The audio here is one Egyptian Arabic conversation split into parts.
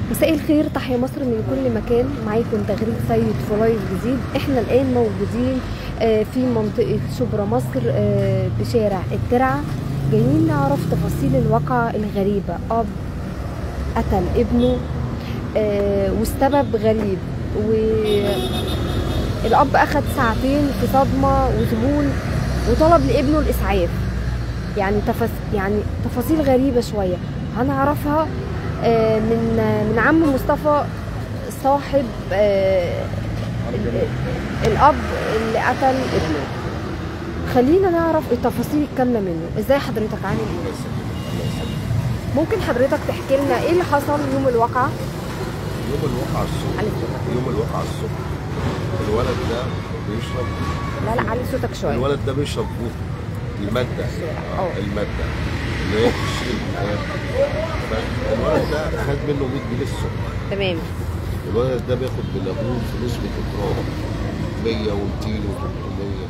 مساء الخير تحيا مصر من كل مكان معاكم تغريد سيد في لايف جديد احنا الان موجودين آه، في منطقة شبرا مصر آه، بشارع الترعة جايين نعرف تفاصيل الواقعة الغريبة اب قتل ابنه آه، والسبب غريب والاب اخد ساعتين في صدمة وذهول وطلب لابنه الاسعاف يعني تفاصيل يعني تفاصيل غريبة شوية هنعرفها آه، من من عم مصطفى صاحب آه، ال- الاب اللي قتل ابنه خلينا نعرف التفاصيل الكامله منه ازاي حضرتك عامل ايه ممكن حضرتك تحكي لنا ايه اللي حصل يوم الواقعه يوم الواقعة الصبح علي صوتك يوم الواقعة الصبح الولد ده بيشرب لا لا علي صوتك شويه الولد ده بيشرب فوت المادة اه. آه، المادة اللي هي بتشيل الحياة فالولد ده خد منه 100 جنيه الصبح تمام الولد ده بياخد من ابوه فلوس بالإكرام 100 و200 و300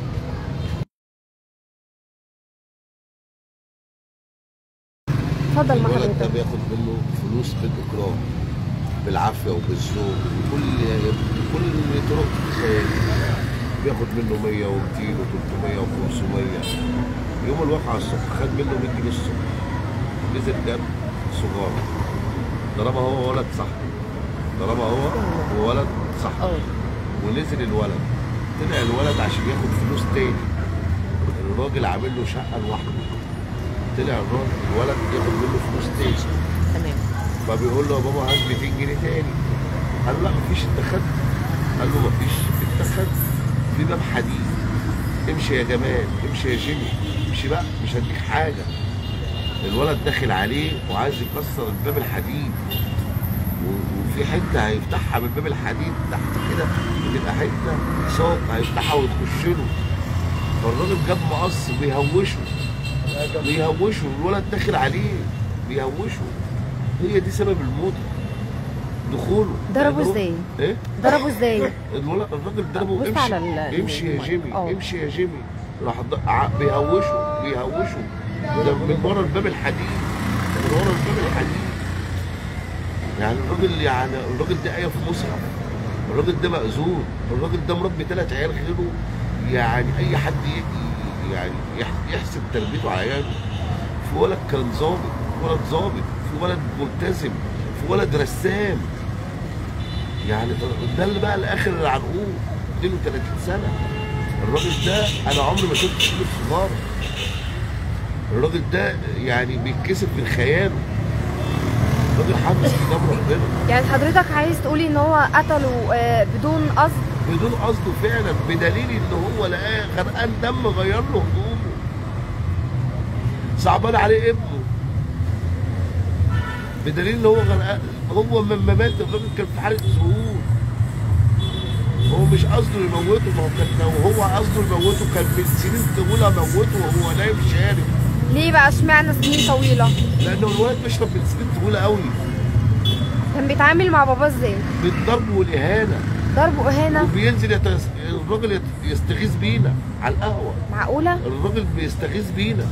اتفضل مع الولد ده حضرتك بياخد منه فلوس بالإكرام بالعافية وبالذوق بكل بكل طرق الخير بياخد منه 100 و200 و300 و500 يوم الواقعة الصبح خد منه 100 جنيه الصبح نزل جاب سجارة طالما هو ولد صح طالما هو هو ولد صح اه ونزل الولد طلع الولد عشان ياخد فلوس تاني الراجل عامل له شقة لوحده طلع الراجل الولد ياخد منه فلوس تاني تمام فبيقول له يا بابا هات 200 جنيه تاني قال له لا مفيش انت خدت قال له مفيش انت خدت في باب حديد امشي يا جمال امشي يا جيمي امشي بقى مش هديك حاجه الولد داخل عليه وعايز يكسر الباب الحديد و- وفي حته هيفتحها من باب الحديد تحت كده بتبقى حته ساق هيفتحها ويخش له فالراجل جاب مقص بيهوشه بيهوشه الولد داخل عليه بيهوشه هي دي سبب الموت دخوله ضربه لأن هو- ازاي؟ ايه ضربه ازاي الولد الراجل ضربه بص امشي على ال- امشي يا المايك. جيمي اه. امشي يا جيمي راح ض- ع- بيهوشه بيهوشه ده من ورا الباب الحديد من ورا الباب الحديد يعني الراجل يعني الراجل ده آية في مصحف الراجل ده مأذون الراجل ده مربي ثلاث عيال غيره يعني أي حد ي- يعني يح- يحسب تربيته على عياله في ولد كان ظابط في ولد ظابط في ولد ملتزم في ولد رسام يعني ده اللي بقى الاخر العنقود 32 سنه الراجل ده انا عمري ما شفت فلوس صغار الراجل ده يعني بيتكسب من خياله الراجل حافظ كتاب ربنا يعني حضرتك عايز تقولي ان هو قتله آه، بدون قصد بدون قصده فعلا بدليل ان هو لقاه غرقان دم غير له هدومه صعبان عليه ابنه بدليل ان هو غرقان هو لما مات الراجل كان في حاله ظهور هو مش قصده يموته ما هو كان لو هو قصده يموته كان من سنين طويله موته وهو نايم شارب ليه بقى اشمعنى سنين طويله لانه الولد بيشرب من سنين طويله قوي كان بيتعامل مع باباه ازاي بالضرب والاهانه ضرب واهانه وبينزل يتس... الراجل يت- يستغيث بينا على القهوه معقوله الراجل بيستغيث بينا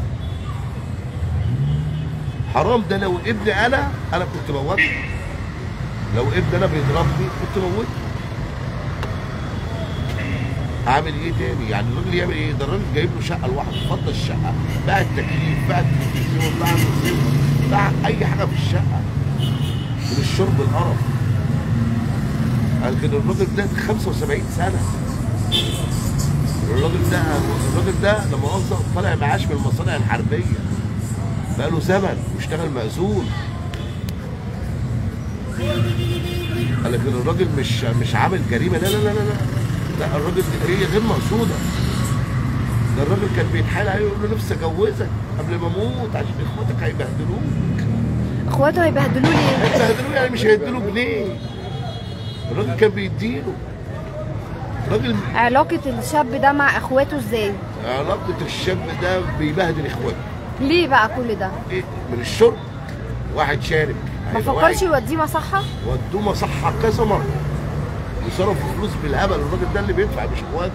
حرام ده لو ابني انا انا كنت موته لو ابني انا بيضربني كنت موته هعمل ايه تاني يعني الراجل يعمل ايه ده الراجل جايب له شقه لوحده فضى الشقه باع التكييف باع التلفزيون باع الرصيف باع اي حاجه في الشقه من الشرب القرف لكن الراجل ده 75 سنه الراجل ده الراجل ده لما مؤاخذة طالع معاش من المصانع الحربيه بقاله زمن واشتغل مأذون لكن الراجل مش مش عامل جريمه لا لا لا لا لا لا الراجل هي غير مقصوده ده الراجل كان بيتحايل عليه يقول له نفسي اجوزك قبل ما اموت عشان اخواتك هيبهدلوك اخواته هيبهدلوه ليه هيبهدلوه يعني مش هيديله جنيه الراجل كان بيديله راجل علاقه الشاب ده مع اخواته ازاي علاقة الشاب ده بيبهدل اخواته ليه بقى كل ده ايه من الشرب واحد شارب ما هيبقى فكرش واحد يوديه مصحه ودوه مصحة كذا مرة وصرفوا فلوس بالهبل الراجل ده اللي بيدفع مش اخواته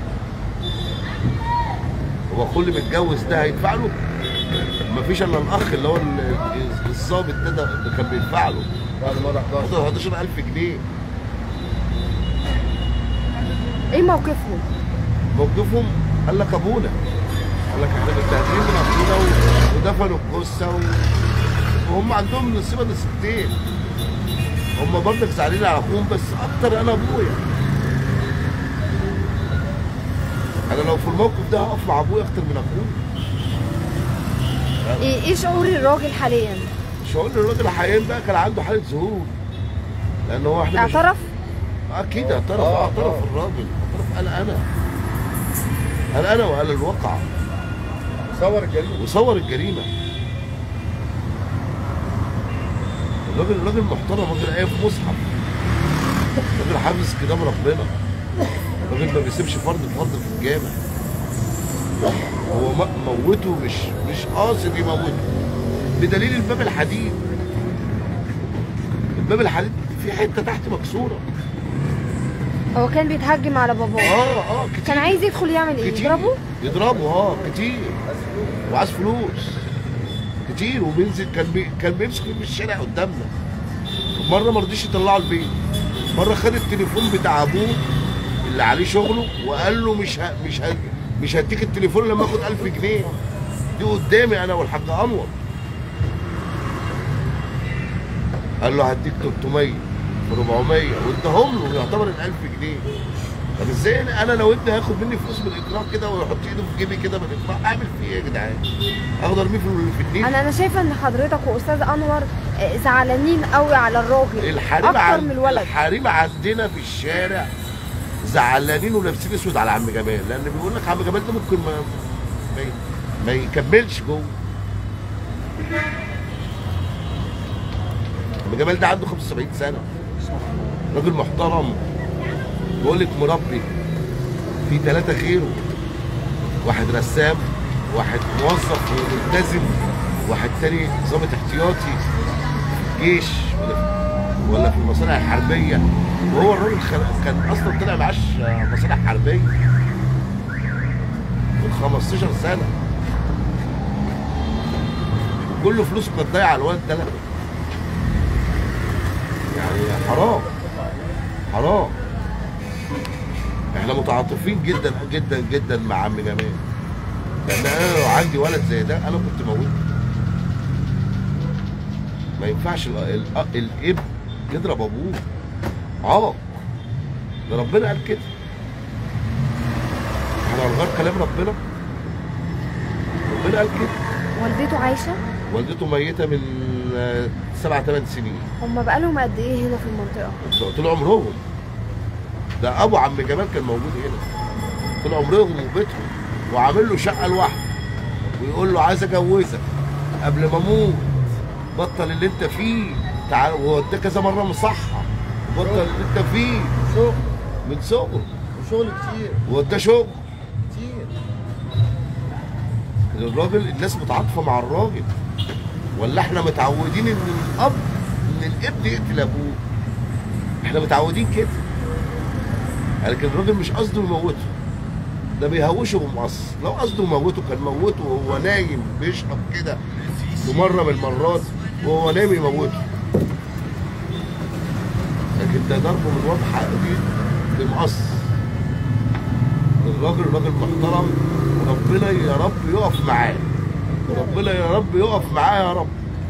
هو كل متجوز ده هيدفع له مفيش الا الاخ اللي هو ال- الظابط ده, ده اللي كان بيدفع له بعد مرة 11 خد 11000 جنيه ايه موقفهم موقفهم قال لك ابونا قال لك احنا متهدين من ابونا و- ودفنوا الجثه و... وهم عندهم نصيبه نسبتين هم برضك زعلانين على اخوهم بس اكتر انا ابويا انا لو في الموقف ده هقف مع ابويا اكتر من اخويا ايه ايه شعور الراجل حاليا شعور الراجل حاليا بقى كان عنده حاله ذهول لان هو احنا مش- اعترف اكيد اعترف آه، اعترف آه. الراجل اعترف قال انا قال انا وقال الواقع صور الجريمة وصور الجريمه الراجل الراجل محترم راجل قايم في مصحف راجل حافظ كتاب ربنا راجل ما بيسيبش فرد فرد في الجامع هو م- موته مش مش قاصد يموته بدليل الباب الحديد الباب الحديد في حته تحت مكسوره هو كان بيتهجم على باباه اه اه كتير كان عايز يدخل يعمل ايه كتير يضربه يضربه اه كتير وعايز فلوس كتير وبينزل كان بي... كان بيمسك في الشارع قدامنا مره ما رضيش يطلعه البيت مره خد التليفون بتاع ابوه اللي عليه شغله وقال له مش ه... مش ه... مش هديك التليفون لما اخد 1000 جنيه دي قدامي انا والحاج انور قال له هديك 300 400 واداهم له يعتبر ال 1000 جنيه طب ازاي انا أنا لو ابني هياخد مني فلوس بالاكراه كده ويحط ايده في جيبي كده بالاكراه اعمل فيه ايه يا جدعان؟ اخد ارميه في في النيل انا انا شايفه ان حضرتك واستاذ انور آه، زعلانين قوي على الراجل الحريم اكتر عن... من الولد الحريم عندنا في الشارع زعلانين ولابسين اسود على عم جمال لان بيقول لك عم جمال ده ممكن ما ما, ي... ما يكملش جوه عم جمال ده عنده 75 سنه راجل محترم بقول لك مربي في ثلاثه غيره واحد رسام واحد موظف وملتزم واحد تاني ضابط احتياطي جيش ولا ولا في المصانع الحربيه وهو الراجل خل- كان اصلا طلع معاش مصانع حربيه من 15 سنه كل فلوسه كانت ضايعه على الواد ده يعني حرام حرام احنا متعاطفين جدا جدا جدا مع عم جمال لان انا لو عندي ولد زي ده انا كنت موته ما ينفعش ال- ال- الاب يضرب ابوه عوق ده ربنا قال كده احنا هنغير كلام ربنا ربنا قال كده والدته عايشه والدته ميته من آه، سبع ثمان سنين هم بقالهم قد ايه هنا في المنطقه طول عمرهم ده ابو عم جمال كان موجود هنا طول عمرهم وبيتهم وعامل له شقه لوحده ويقول له عايز اجوزك قبل ما اموت بطل اللي انت فيه تعال وهو ده كذا مره مصحح بطل اللي انت فيه شغل من صغره وشغل كتير هو ده شغل كتير الراجل الناس متعاطفه مع الراجل ولا احنا متعودين ان الاب ان الابن يقتل ابوه احنا متعودين كده لكن الراجل مش قصده يموته ده بيهوشه ومقص لو قصده يموته كان موته وهو نايم بيشرب كده في مره من المرات وهو نايم يموته لكن ده ضربه من واضحه دي بمقص الراجل راجل محترم وربنا يا رب يقف معاه وربنا يا رب يقف معاه يا رب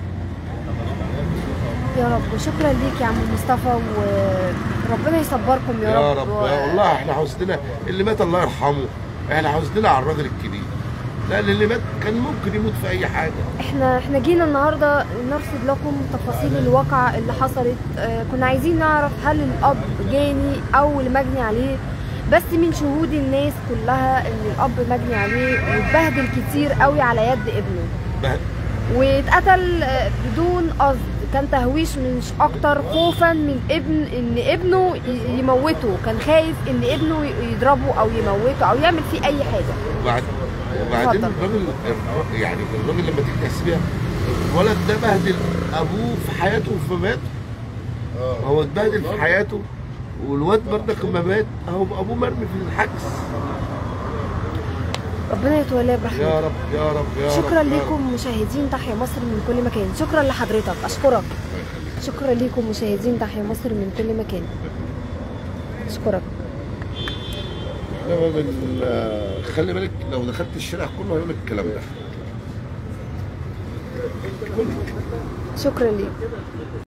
يا رب شكرا ليك يا عم مصطفى وربنا يصبركم يا, يا رب رب يا والله احنا حزننا اللي مات الله يرحمه احنا حزننا على الراجل الكبير لان اللي مات كان ممكن يموت في اي حاجه احنا احنا جينا النهارده نرصد لكم تفاصيل الواقعة اللي حصلت اه كنا عايزين نعرف هل الاب جاني او اللي مجني عليه بس من شهود الناس كلها ان الاب مجني عليه واتبهدل كتير قوي على يد ابنه بقى واتقتل اه بدون قصد كان تهويش مش اكتر خوفا من ابن ان ابنه ي- يموته كان خايف ان ابنه ي- يضربه او يموته او يعمل فيه اي حاجه وبعد وبعدين اتفضل. الراجل الر- يعني الراجل لما تيجي تحسبيها الولد ده بهدل ابوه في حياته وفي مات اه هو اتبهدل في حياته والواد برضك لما مات اهو ابوه مرمي في الحجز ربنا يتولاه برحمته يا رب يا رب يا رب شكرا يا رب. لكم مشاهدين تحيا مصر من كل مكان شكرا لحضرتك اشكرك الله يخليك. شكرا ليكم مشاهدين تحيا مصر من كل مكان اشكرك إنما من- خلي بالك لو دخلت الشارع كله هيقول لك الكلام ده شكرا ليك